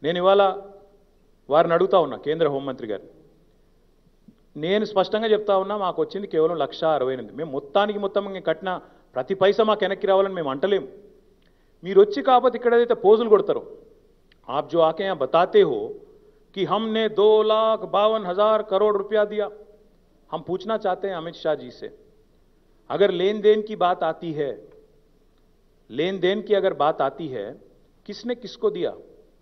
నేను ఇవాళ వారిని అడుగుతా ఉన్నా కేంద్ర హోంమంత్రి గారు నేను స్పష్టంగా చెప్తా ఉన్నా మాకు వచ్చింది కేవలం లక్ష అరవై ఎనిమిది మేము మొత్తానికి మొత్తం ఇంకా కట్టిన ప్రతి పైసా మాకు వెనక్కి రావాలని మేము అంటలేము మీరు వచ్చి కాకపోతే ఇక్కడ ఏదైతే పోజులు కొడతారో आप जो आके यहाँ बताते हो कि हमने दो लाख बावन हजार करोड़ रुपया दिया हम पूछना चाहते हैं अमित शाह जी से अगर लेन देन की बात आती है लेन देन की अगर बात आती है किसने किसको दिया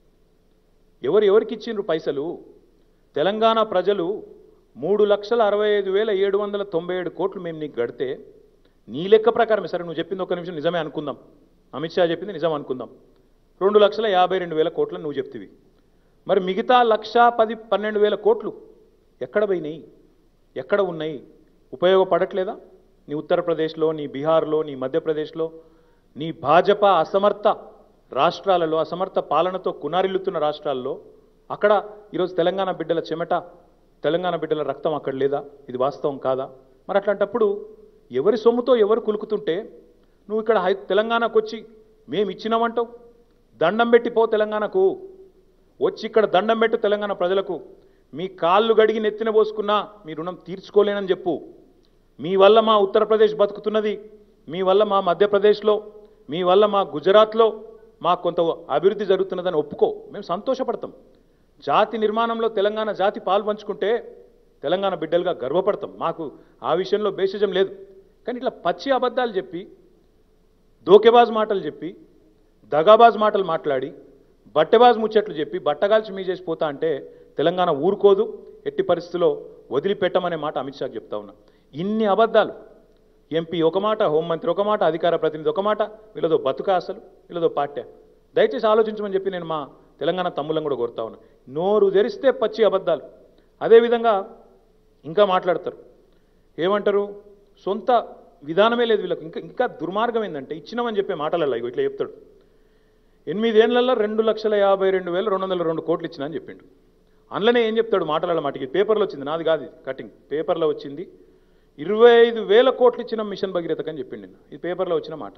ఎవరు ఎవరికి ఇచ్చిండ్రు పైసలు తెలంగాణ ప్రజలు మూడు లక్షల అరవై ఐదు వేల ఏడు వందల తొంభై ఏడు కోట్లు మేము నీకు గడితే నీ లెక్క ప్రకారమే సరే నువ్వు చెప్పింది ఒక నిమిషం నిజమే అనుకుందాం అమిత్ షా చెప్పింది నిజం అనుకుందాం రెండు లక్షల యాభై రెండు వేల కోట్లను నువ్వు చెప్తివి మరి మిగతా లక్ష పది పన్నెండు వేల కోట్లు ఎక్కడ పోయినాయి ఎక్కడ ఉన్నాయి ఉపయోగపడట్లేదా నీ ఉత్తరప్రదేశ్లో నీ బీహార్లో నీ మధ్యప్రదేశ్లో నీ భాజపా అసమర్థ రాష్ట్రాలలో అసమర్థ పాలనతో కునారిల్లుతున్న రాష్ట్రాల్లో అక్కడ ఈరోజు తెలంగాణ బిడ్డల చెమట తెలంగాణ బిడ్డల రక్తం అక్కడ లేదా ఇది వాస్తవం కాదా మరి అట్లాంటప్పుడు ఎవరి సొమ్ముతో ఎవరు కులుకుతుంటే నువ్వు ఇక్కడ హై తెలంగాణకు వచ్చి మేము ఇచ్చినామంటావు దండం పెట్టి పో తెలంగాణకు వచ్చి ఇక్కడ దండం పెట్టు తెలంగాణ ప్రజలకు మీ కాళ్ళు గడిగి నెత్తిన పోసుకున్నా మీ రుణం తీర్చుకోలేనని చెప్పు మీ వల్ల మా ఉత్తరప్రదేశ్ బతుకుతున్నది మీ వల్ల మా మధ్యప్రదేశ్లో మీ వల్ల మా గుజరాత్లో మాకు కొంత అభివృద్ధి జరుగుతున్నదని ఒప్పుకో మేము సంతోషపడతాం జాతి నిర్మాణంలో తెలంగాణ జాతి పాలు పంచుకుంటే తెలంగాణ బిడ్డలుగా గర్వపడతాం మాకు ఆ విషయంలో భేషజం లేదు కానీ ఇట్లా పచ్చి అబద్ధాలు చెప్పి దోకెబాజ్ మాటలు చెప్పి దగాబాజ్ మాటలు మాట్లాడి బట్టెబాజ్ ముచ్చట్లు చెప్పి బట్టగాల్చి మీ చేసి పోతా అంటే తెలంగాణ ఊరుకోదు ఎట్టి పరిస్థితుల్లో వదిలిపెట్టమనే మాట అమిత్ షాకి చెప్తా ఉన్నా ఇన్ని అబద్ధాలు ఎంపీ ఒక మాట హోంమంత్రి ఒక మాట అధికార ప్రతినిధి ఒక మాట వీళ్ళదో బతుక అసలు వీళ్ళదో పాఠ్య దయచేసి ఆలోచించమని చెప్పి నేను మా తెలంగాణ తమ్ముళ్ళం కూడా కోరుతా ఉన్నా నోరు తెరిస్తే పచ్చి అబద్ధాలు అదేవిధంగా ఇంకా మాట్లాడతారు ఏమంటారు సొంత విధానమే లేదు వీళ్ళకి ఇంకా ఇంకా దుర్మార్గం ఏంటంటే ఇచ్చినామని చెప్పే మాటలలో ఇగో ఇట్లా చెప్తాడు ఎనిమిదేళ్లలో రెండు లక్షల యాభై రెండు వేల రెండు వందల రెండు కోట్లు ఇచ్చిన అని చెప్పిండు అందులోనే ఏం చెప్తాడు మాటల మాటికి పేపర్లో వచ్చింది నాది కాదు ఇది కటింగ్ పేపర్లో వచ్చింది ఇరవై ఐదు వేల కోట్లు ఇచ్చిన మిషన్ భగీరథకు అని చెప్పిండు నిన్న. ఇది పేపర్లో వచ్చిన మాట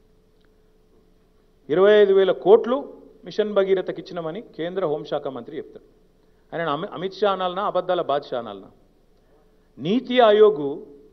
ఇరవై ఐదు వేల కోట్లు మిషన్ భగీరథకి ఇచ్చినామని కేంద్ర హోంశాఖ మంత్రి చెప్తాడు ఆయన అమి- అమిత్ షా అనాలనా అబద్ధాల బాద్షా అనాలనా నీతి ఆయోగ్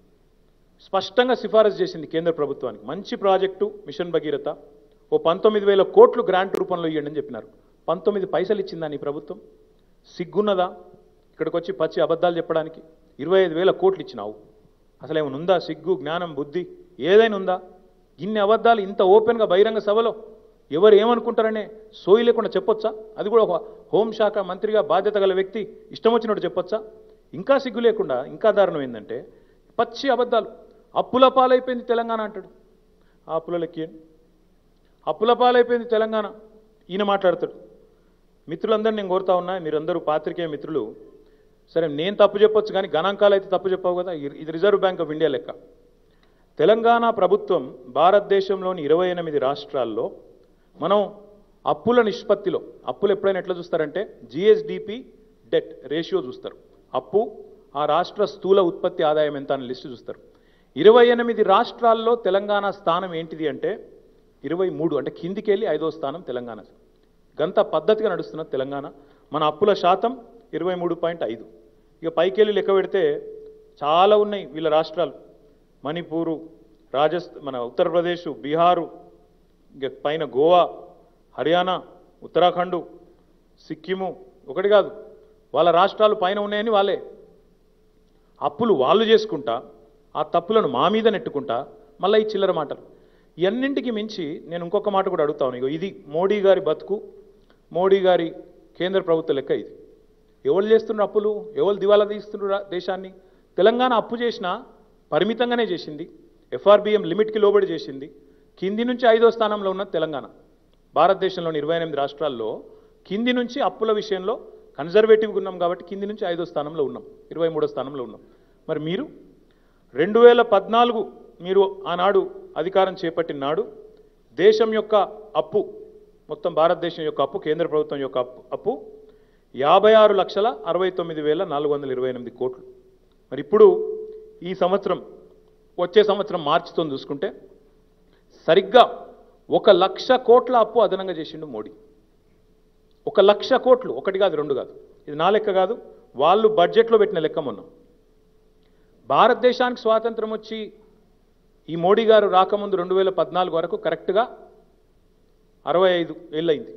స్పష్టంగా సిఫారసు చేసింది కేంద్ర ప్రభుత్వానికి మంచి ప్రాజెక్టు మిషన్ భగీరథ ఓ పంతొమ్మిది వేల కోట్లు గ్రాంట్ రూపంలో ఇవ్వండి అని చెప్పినారు పంతొమ్మిది పైసలు ఇచ్చిందా నీ ప్రభుత్వం సిగ్గున్నదా ఇక్కడికి వచ్చి పచ్చి అబద్ధాలు చెప్పడానికి ఇరవై ఐదు వేల కోట్లు ఇచ్చినావు అసలు ఏమైనా ఉందా సిగ్గు జ్ఞానం బుద్ధి ఏదైనా ఉందా ఇన్ని అబద్ధాలు ఇంత ఓపెన్గా బహిరంగ సభలో ఎవరు ఏమనుకుంటారనే సోయి లేకుండా చెప్పొచ్చా అది కూడా ఒక హోంశాఖ మంత్రిగా బాధ్యత గల వ్యక్తి ఇష్టం వచ్చినట్టు చెప్పొచ్చా ఇంకా సిగ్గు లేకుండా ఇంకా దారుణం ఏంటంటే పచ్చి అబద్ధాలు అప్పుల పాలైపోయింది తెలంగాణ అంటాడు ఆ అప్పుల లెక్కేయండి అప్పుల పాలైపోయింది తెలంగాణ ఈయన మాట్లాడతాడు మిత్రులందరినీ నేను కోరుతా ఉన్నా మీరందరూ పాత్రికేయ మిత్రులు సరే నేను తప్పు చెప్పొచ్చు కానీ గణాంకాలు అయితే తప్పు చెప్పావు కదా ఇది- ఇది రిజర్వ్ బ్యాంక్ ఆఫ్ ఇండియా లెక్క తెలంగాణ ప్రభుత్వం భారతదేశంలోని ఇరవై ఎనిమిది రాష్ట్రాల్లో మనం అప్పుల నిష్పత్తిలో అప్పులు ఎప్పుడైనా ఎట్లా చూస్తారంటే జిఎస్డిపి డెట్ రేషియో చూస్తారు అప్పు ఆ రాష్ట్ర స్థూల ఉత్పత్తి ఆదాయం ఎంత అని లిస్టు చూస్తారు ఇరవై ఎనిమిది రాష్ట్రాల్లో తెలంగాణ స్థానం ఏంటిది అంటే ఇరవై మూడు అంటే కిందికి వెళ్ళి ఐదో స్థానం తెలంగాణ గంత పద్ధతిగా నడుస్తున్న తెలంగాణ మన అప్పుల శాతం ఇరవై మూడు పాయింట్ ఐదు ఇక పైకి వెళ్ళి లెక్క పెడితే చాలా ఉన్నాయి వీళ్ళ రాష్ట్రాలు మణిపూరు రాజస్థ మన ఉత్తరప్రదేశ్ బీహారు ఇక పైన గోవా హర్యానా ఉత్తరాఖండ్ సిక్కిము ఒకటి కాదు వాళ్ళ రాష్ట్రాలు పైన ఉన్నాయని వాళ్ళే అప్పులు వాళ్ళు చేసుకుంటా ఆ తప్పులను మా మీద నెట్టుకుంటా మళ్ళీ ఈ చిల్లర మాటలు ఇవన్నింటికి మించి నేను ఇంకొక మాట కూడా అడుగుతాను ఇగో ఇది మోడీ గారి బతుకు మోడీ గారి కేంద్ర ప్రభుత్వ లెక్క ఇది ఎవరు చేస్తున్నారు అప్పులు ఎవరు దివాలా తీస్తున్నారు రా- దేశాన్ని తెలంగాణ అప్పు చేసినా పరిమితంగానే చేసింది ఎఫ్ఆర్బిఎం లిమిట్కి లోబడి చేసింది కింది నుంచి ఐదో స్థానంలో ఉన్న తెలంగాణ భారతదేశంలోని ఇరవై ఎనిమిది రాష్ట్రాల్లో కింది నుంచి అప్పుల విషయంలో కన్జర్వేటివ్గా ఉన్నాం కాబట్టి కింది నుంచి ఐదో స్థానంలో ఉన్నాం ఇరవై మూడో స్థానంలో ఉన్నాం మరి మీరు రెండు వేల పద్నాలుగు మీరు ఆనాడు అధికారం చేపట్టిన నాడు దేశం యొక్క అప్పు మొత్తం భారతదేశం యొక్క అప్పు కేంద్ర ప్రభుత్వం యొక్క అప్పు అప్పు యాభై ఆరు లక్షల అరవై తొమ్మిది వేల నాలుగు వందల ఇరవై ఎనిమిది కోట్లు మరి ఇప్పుడు ఈ సంవత్సరం వచ్చే సంవత్సరం మార్చితో చూసుకుంటే సరిగ్గా ఒక లక్ష కోట్ల అప్పు అదనంగా చేసిండు మోడీ ఒక లక్ష కోట్లు ఒకటి కాదు రెండు కాదు ఇది నా లెక్క కాదు వాళ్ళు బడ్జెట్లో పెట్టిన లెక్క మొన్న భారతదేశానికి స్వాతంత్రం వచ్చి ఈ మోడీ గారు రాకముందు రెండు వేల పద్నాలుగు వరకు కరెక్ట్గా అరవై ఐదు ఏళ్ళయింది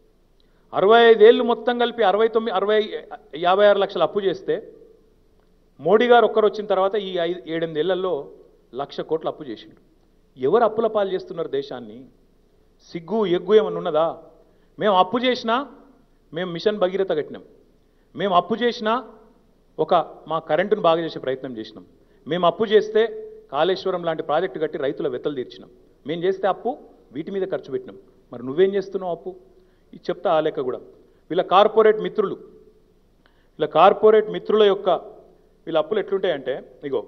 అరవై ఐదు ఏళ్ళు మొత్తం కలిపి అరవై తొమ్మిది అరవై యాభై ఆరు లక్షలు అప్పు చేస్తే మోడీ గారు ఒక్కరు వచ్చిన తర్వాత ఈ ఐదు ఏడెనిమిది ఏళ్లలో లక్ష కోట్లు అప్పు చేసిండు ఎవరు అప్పుల పాలు చేస్తున్నారు దేశాన్ని సిగ్గు ఎగ్గు ఏమన్నా ఉన్నదా మేము అప్పు చేసినా మేము మిషన్ భగీరథ కట్టినాం మేము అప్పు చేసినా ఒక మా కరెంటును బాగా చేసే ప్రయత్నం చేసినాం మేము అప్పు చేస్తే కాళేశ్వరం లాంటి ప్రాజెక్టు కట్టి రైతుల వెత్తలు తీర్చినాం మేము చేస్తే అప్పు వీటి మీద ఖర్చు పెట్టినాం మరి నువ్వేం చేస్తున్నావు అప్పు ఇది చెప్తా ఆ లెక్క కూడా వీళ్ళ కార్పొరేట్ మిత్రులు వీళ్ళ కార్పొరేట్ మిత్రుల యొక్క వీళ్ళ అప్పులు ఎట్లుంటాయంటే ఇగో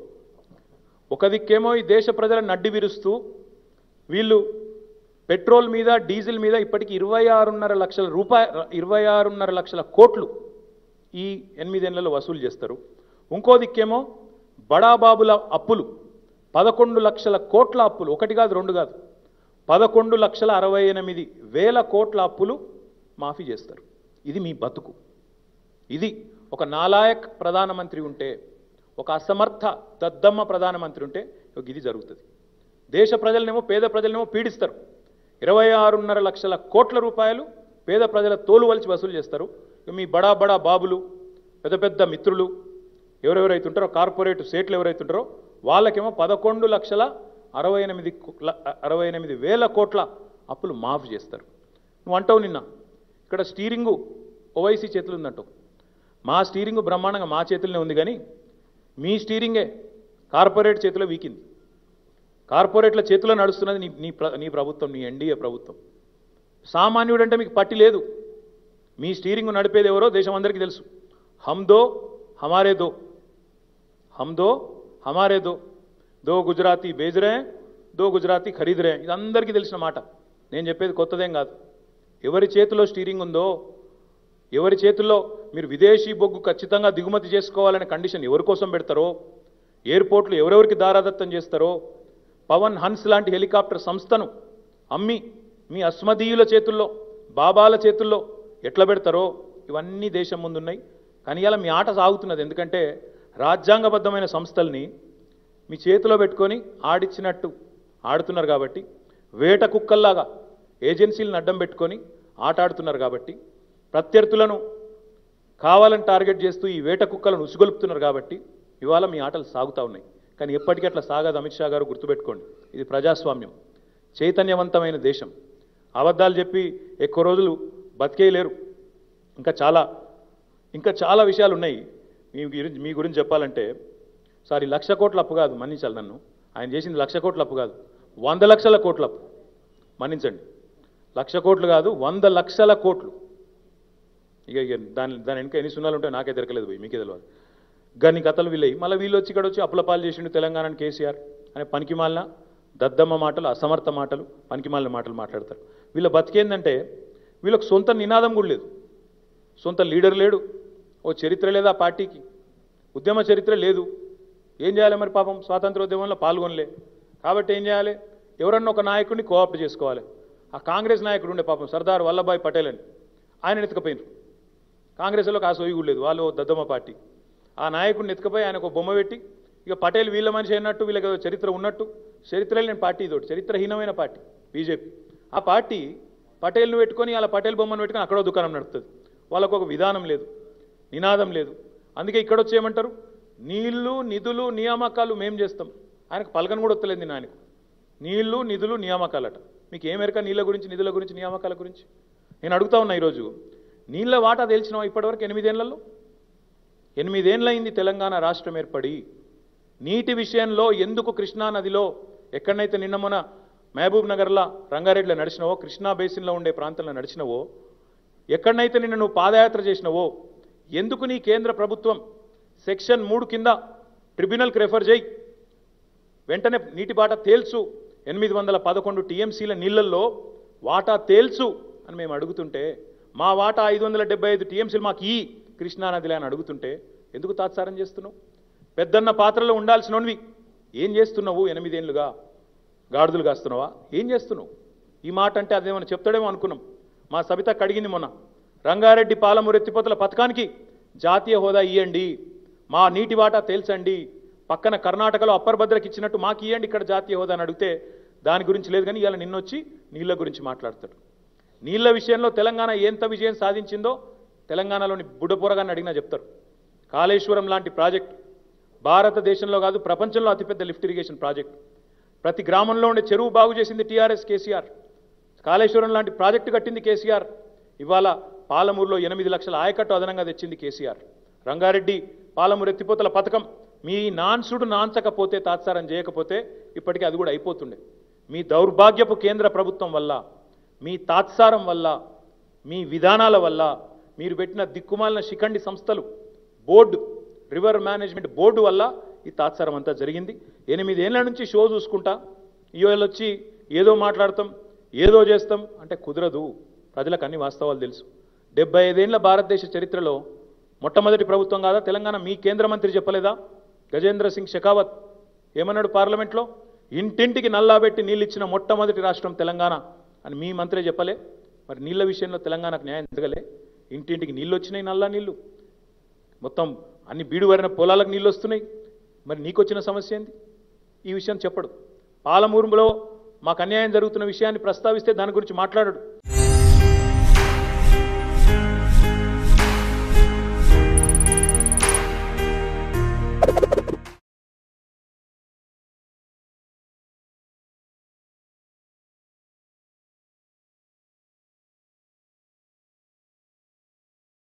ఒక దిక్కేమో ఈ దేశ ప్రజలను నడ్డి విరుస్తూ వీళ్ళు పెట్రోల్ మీద డీజిల్ మీద ఇప్పటికి ఇరవై ఆరున్నర లక్షల రూపాయ ఇరవై ఆరున్నర లక్షల కోట్లు ఈ ఎనిమిదేళ్లలో వసూలు చేస్తారు ఇంకో దిక్కేమో బడాబాబుల అప్పులు పదకొండు లక్షల కోట్ల అప్పులు ఒకటి కాదు రెండు కాదు పదకొండు లక్షల అరవై ఎనిమిది వేల కోట్ల అప్పులు మాఫీ చేస్తారు ఇది మీ బతుకు ఇది ఒక నాలాయక్ ప్రధానమంత్రి ఉంటే ఒక అసమర్థ దద్దమ్మ ప్రధానమంత్రి ఉంటే ఇగో ఇది జరుగుతుంది దేశ ప్రజలనేమో పేద ప్రజలనేమో పీడిస్తారు ఇరవై ఆరున్నర లక్షల కోట్ల రూపాయలు పేద ప్రజల తోలు వలిచి వసూలు చేస్తారు ఇక మీ బడా బడా బాబులు పెద్ద పెద్ద మిత్రులు ఎవరెవరైతే ఉంటారో కార్పొరేట్ సేట్లు ఎవరైతే ఉంటారో వాళ్ళకేమో పదకొండు లక్షల అరవై ఎనిమిది కు- ల- అరవై ఎనిమిది వేల కోట్ల అప్పులు మాఫ్ చేస్తారు నువ్వు అంటావు నిన్న ఇక్కడ స్టీరింగు ఓవైసీ చేతులు ఉందంటావు మా స్టీరింగ్ బ్రహ్మాండంగా మా చేతుల్లోనే ఉంది కానీ మీ స్టీరింగే కార్పొరేట్ చేతిలో వీకింది కార్పొరేట్ల చేతిలో నడుస్తున్నది నీ నీ ప్ర- నీ ప్రభుత్వం నీ ఎన్డీఏ ప్రభుత్వం సామాన్యుడు అంటే మీకు పట్టి లేదు మీ స్టీరింగ్ నడిపేది ఎవరో దేశం అందరికీ తెలుసు హమ్ దో హమారే దో హమ్ దో హమారే దో దో గుజరాతీ బేజ్ రే దో గుజరాతీ ఖరీద్ రే ఇది అందరికీ తెలిసిన మాట నేను చెప్పేది కొత్తదేం కాదు ఎవరి చేతిలో స్టీరింగ్ ఉందో ఎవరి చేతుల్లో మీరు విదేశీ బొగ్గు ఖచ్చితంగా దిగుమతి చేసుకోవాలనే కండిషన్ ఎవరి కోసం పెడతారో ఎయిర్పోర్ట్లు ఎవరెవరికి దారాదత్తం చేస్తారో పవన్ హన్స్ లాంటి హెలికాప్టర్ సంస్థను అమ్మి మీ అస్మదీయుల చేతుల్లో బాబాల చేతుల్లో ఎట్లా పెడతారో ఇవన్నీ దేశం ముందున్నాయి కానీ ఇలా మీ ఆట సాగుతున్నది ఎందుకంటే రాజ్యాంగబద్ధమైన సంస్థల్ని మీ చేతిలో పెట్టుకొని ఆడిచ్చినట్టు ఆడుతున్నారు కాబట్టి వేట కుక్కల్లాగా ఏజెన్సీలను అడ్డం పెట్టుకొని ఆట ఆడుతున్నారు కాబట్టి ప్రత్యర్థులను కావాలని టార్గెట్ చేస్తూ ఈ వేట కుక్కలను ఉసుగొలుపుతున్నారు కాబట్టి ఇవాళ మీ ఆటలు సాగుతూ ఉన్నాయి కానీ ఎప్పటికీ అట్లా సాగదు అమిత్ షా గారు గుర్తుపెట్టుకోండి ఇది ప్రజాస్వామ్యం చైతన్యవంతమైన దేశం అబద్ధాలు చెప్పి ఎక్కువ రోజులు బతికేయలేరు ఇంకా చాలా ఇంకా చాలా విషయాలు ఉన్నాయి మీ గురించి మీ గురించి చెప్పాలంటే సారీ లక్ష కోట్ల అప్పు కాదు మన్నించాలి నన్ను ఆయన చేసింది లక్ష కోట్ల అప్పు కాదు వంద లక్షల కోట్ల అప్పు మన్నించండి లక్ష కోట్లు కాదు వంద లక్షల కోట్లు ఇక ఇక దాని దాని వెనుక ఎన్ని సున్నాలు ఉంటాయో నాకే దొరకలేదు పోయి మీకే తెలియదు గన్ని కథలు వీళ్ళయి మళ్ళీ వీళ్ళు వచ్చి ఇక్కడ వచ్చి అప్పుల పాలు చేసిండు తెలంగాణని కేసీఆర్ అనే పనికిమాలిన దద్దమ్మ మాటలు అసమర్థ మాటలు పనికిమాలిన మాటలు మాట్లాడతారు వీళ్ళ బతికేందంటే వీళ్ళకి సొంత నినాదం కూడా లేదు సొంత లీడర్ లేడు ఓ చరిత్ర లేదా ఆ పార్టీకి ఉద్యమ చరిత్ర లేదు ఏం చేయాలి మరి పాపం స్వాతంత్రోద్యమంలో పాల్గొనలే కాబట్టి ఏం చేయాలి ఎవరన్నా ఒక నాయకుడిని కోఆప్ట్ చేసుకోవాలి ఆ కాంగ్రెస్ నాయకుడు ఉండే పాపం సర్దార్ వల్లభాయ్ పటేల్ అని ఆయన ఎత్తుకపోయినారు కాంగ్రెస్లో ఆ సోయి కూడా లేదు వాళ్ళు ఓ దద్దమ్మ పార్టీ ఆ నాయకుడిని ఎత్తుకపోయి ఆయన ఒక బొమ్మ పెట్టి ఇక పటేల్ వీళ్ళ మనిషి అయినట్టు వీళ్ళకి ఏదో చరిత్ర ఉన్నట్టు చరిత్ర లేని పార్టీ ఇదోటి చరిత్రహీనమైన పార్టీ బీజేపీ ఆ పార్టీ పటేల్ను పెట్టుకొని అలా పటేల్ బొమ్మను పెట్టుకొని అక్కడో దుకాణం నడుపుతుంది వాళ్ళకు ఒక విధానం లేదు నినాదం లేదు అందుకే ఇక్కడ వచ్చి ఏమంటారు నీళ్లు నిధులు నియామకాలు మేం చేస్తాం ఆయనకు పలకను కూడా వస్తలేదు నేను ఆయనకు నీళ్లు నిధులు నియామకాలట మీకు ఏమెరక నీళ్ళ గురించి నిధుల గురించి నియామకాల గురించి నేను అడుగుతా ఉన్నా ఈరోజు నీళ్ళ వాటా తెలిసినావా ఇప్పటివరకు ఎనిమిదేళ్లలో ఎనిమిదేళ్ళయింది తెలంగాణ రాష్ట్రం ఏర్పడి నీటి విషయంలో ఎందుకు కృష్ణా నదిలో ఎక్కడనైతే నిన్న మొన్న మహబూబ్ నగర్లో రంగారెడ్డిలో నడిచినవో కృష్ణా బేసిన్లో ఉండే ప్రాంతంలో నడిచినవో ఎక్కడనైతే నిన్న నువ్వు పాదయాత్ర చేసినవో ఎందుకు నీ కేంద్ర ప్రభుత్వం సెక్షన్ మూడు కింద ట్రిబ్యునల్కి రెఫర్ చేయి వెంటనే నీటి బాట తేల్చు ఎనిమిది వందల పదకొండు టీఎంసీల నీళ్లలో వాటా తేల్చు అని మేము అడుగుతుంటే మా వాటా ఐదు వందల డెబ్బై ఐదు టీఎంసీలు మాకు ఈ కృష్ణానదిలే అని అడుగుతుంటే ఎందుకు తాత్సారం చేస్తున్నావు పెద్దన్న పాత్రలో ఉండాల్సినవి ఏం చేస్తున్నావు ఎనిమిదేళ్లుగా గాడిదలు కాస్తున్నావా ఏం చేస్తున్నావు ఈ మాట అంటే అదేమన్నా చెప్తాడేమో అనుకున్నాం మా సబిత కడిగింది మొన్న రంగారెడ్డి పాలమూరు ఎత్తిపోతల పథకానికి జాతీయ హోదా ఇవ్వండి మా నీటి వాటా తేల్చండి పక్కన కర్ణాటకలో అప్పర్ భద్రకి ఇచ్చినట్టు మాకు ఇవ్వండి ఇక్కడ జాతీయ హోదా అని అడిగితే దాని గురించి లేదు కానీ ఇవాళ నిన్నొచ్చి నీళ్ళ గురించి మాట్లాడతాడు నీళ్ళ విషయంలో తెలంగాణ ఎంత విజయం సాధించిందో తెలంగాణలోని బుడపొరగాన్ని అడిగినా చెప్తారు కాళేశ్వరం లాంటి ప్రాజెక్ట్ భారతదేశంలో కాదు ప్రపంచంలో అతిపెద్ద లిఫ్ట్ ఇరిగేషన్ ప్రాజెక్ట్ ప్రతి గ్రామంలో ఉండే చెరువు బాగు చేసింది టీఆర్ఎస్ కేసీఆర్ కాళేశ్వరం లాంటి ప్రాజెక్టు కట్టింది కేసీఆర్ ఇవాళ పాలమూరులో ఎనిమిది లక్షల ఆయకట్టు అదనంగా తెచ్చింది కేసీఆర్ రంగారెడ్డి పాలమూరు ఎత్తిపోతల పథకం మీ నాన్సుడు నాంచకపోతే తాత్సారం చేయకపోతే ఇప్పటికీ అది కూడా అయిపోతుండే మీ దౌర్భాగ్యపు కేంద్ర ప్రభుత్వం వల్ల మీ తాత్సారం వల్ల మీ విధానాల వల్ల మీరు పెట్టిన దిక్కుమాలిన శిఖండి సంస్థలు బోర్డు రివర్ మేనేజ్మెంట్ బోర్డు వల్ల ఈ తాత్సారం అంతా జరిగింది ఎనిమిదేళ్ల నుంచి షో చూసుకుంటా ఇవాళ వచ్చి ఏదో మాట్లాడతాం ఏదో చేస్తాం అంటే కుదరదు ప్రజలకు అన్ని వాస్తవాలు తెలుసు డెబ్బై ఐదేళ్ల భారతదేశ చరిత్రలో మొట్టమొదటి ప్రభుత్వం కాదా తెలంగాణ మీ కేంద్ర మంత్రి చెప్పలేదా గజేంద్ర సింగ్ షెకావత్ ఏమన్నాడు పార్లమెంట్లో ఇంటింటికి నల్లాబెట్టి నీళ్ళు ఇచ్చిన మొట్టమొదటి రాష్ట్రం తెలంగాణ అని మీ మంత్రే చెప్పలే మరి నీళ్ళ విషయంలో తెలంగాణకు న్యాయం జరగలే ఇంటింటికి నీళ్ళు వచ్చినాయి నల్లా నీళ్ళు మొత్తం అన్ని బీడు వరిన పొలాలకు నీళ్ళు వస్తున్నాయి మరి నీకు వచ్చిన సమస్య ఏంది ఈ విషయం చెప్పడు పాలమూరులో మాకు అన్యాయం జరుగుతున్న విషయాన్ని ప్రస్తావిస్తే దాని గురించి మాట్లాడడు